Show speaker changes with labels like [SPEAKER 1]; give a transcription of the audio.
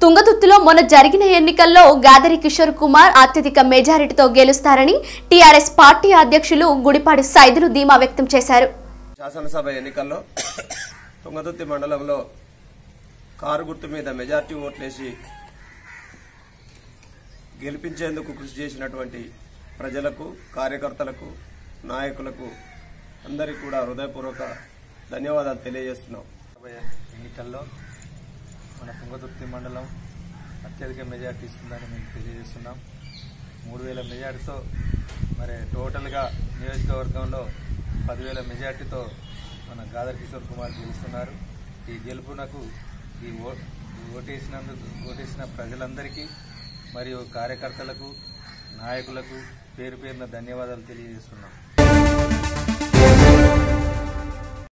[SPEAKER 1] తుంగతుర్తిలో మొన్న జరిగిన ఎన్నికల్లో గాదరి కిషోర్ కుమార్ అత్యధిక మెజారిటీతో గెలుస్తారని టీఆర్ఎస్ పార్టీ అధ్యక్షులు గుడిపాడి సైదులు ధీమా వ్యక్తం చేశారు
[SPEAKER 2] శాసనసభ ఎన్నికల్లో తుంగతుర్తి మండలంలో కారు గుర్తు మీద మెజార్టీ ఓట్లేసి గెలిపించేందుకు కృషి చేసినటువంటి ప్రజలకు కార్యకర్తలకు నాయకులకు అందరికీ కూడా హృదయపూర్వక ధన్యవాదాలు తెలియజేస్తున్నాం
[SPEAKER 3] రాబోయే ఎన్నికల్లో మన తుంగతుర్తి మండలం అత్యధిక మెజార్టీ ఇస్తుందని మేము తెలియజేస్తున్నాం మూడు వేల మెజార్టీతో మరి టోటల్గా నియోజకవర్గంలో పదివేల మెజార్టీతో మన గాదర్ కిషోర్ కుమార్ గెలుస్తున్నారు ఈ గెలుపునకు ఈ ఓ ఈ ఓటేసినందుకు ఓటేసిన ప్రజలందరికీ మరియు కార్యకర్తలకు నాయకులకు పేరు పేరున ధన్యవాదాలు తెలియజేస్తున్నాం